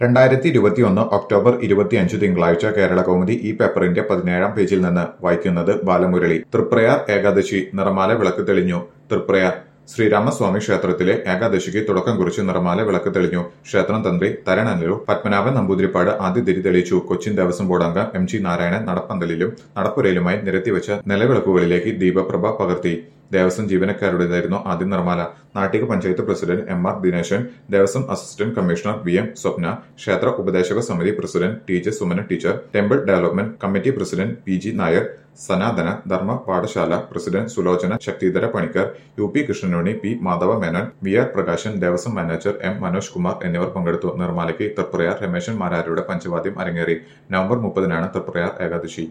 രണ്ടായിരത്തി ഇരുപത്തിയൊന്ന് ഒക്ടോബർ ഇരുപത്തിയഞ്ച് തിങ്കളാഴ്ച കേരള കൗമുദി ഈ പേപ്പറിന്റെ പതിനേഴാം പേജിൽ നിന്ന് വായിക്കുന്നത് ബാലമുരളി തൃപ്രയാർ ഏകാദശി നിറമാല വിളക്ക് തെളിഞ്ഞു തൃപ്രയാർ ശ്രീരാമസ്വാമി ക്ഷേത്രത്തിലെ ഏകാദശിക്ക് തുടക്കം കുറിച്ച് നിറമാല വിളക്ക് തെളിഞ്ഞു ക്ഷേത്രം തന്ത്രി തരണനല്ലൂർ പത്മനാഭൻ നമ്പൂതിരിപ്പാട് ആദ്യ തിരി തെളിയിച്ചു കൊച്ചിൻ ദേവസ്വം ബോർഡ് അംഗം എം ജി നാരായണൻ നടപ്പന്തലിലും നടപ്പുരയിലുമായി നിരത്തിവെച്ച നിലവിളക്കുകളിലേക്ക് ദീപപ്രഭ പകർത്തി ദേവസ്വം ജീവനക്കാരുടേതായിരുന്നു ആദ്യ നിർമ്മാല Nattika panchayat president M R Dineshan Devaswom assistant commissioner V M Swapna ക്ഷേത്ര ഉപദേശക സമിതി president T J Sumana teacher temple development committee president P G Nair Sanatana Dharma Pathashala president Sulochana Shakthidhara Panicker U P Krishnanunni P Madhava Menon V R Prakashan Devaswom manager M Manoj Kumar എന്നിവർ പങ്കെടുത്തു നിർമ്മാലയ്ക്ക് തൃപ്രയാർ രമേശൻ മാരാരുടെ പഞ്ചവാദ്യം അരങ്ങേറി നവംബർ മുപ്പതിനാണ് തൃപ്രയാർ ഏകാദശി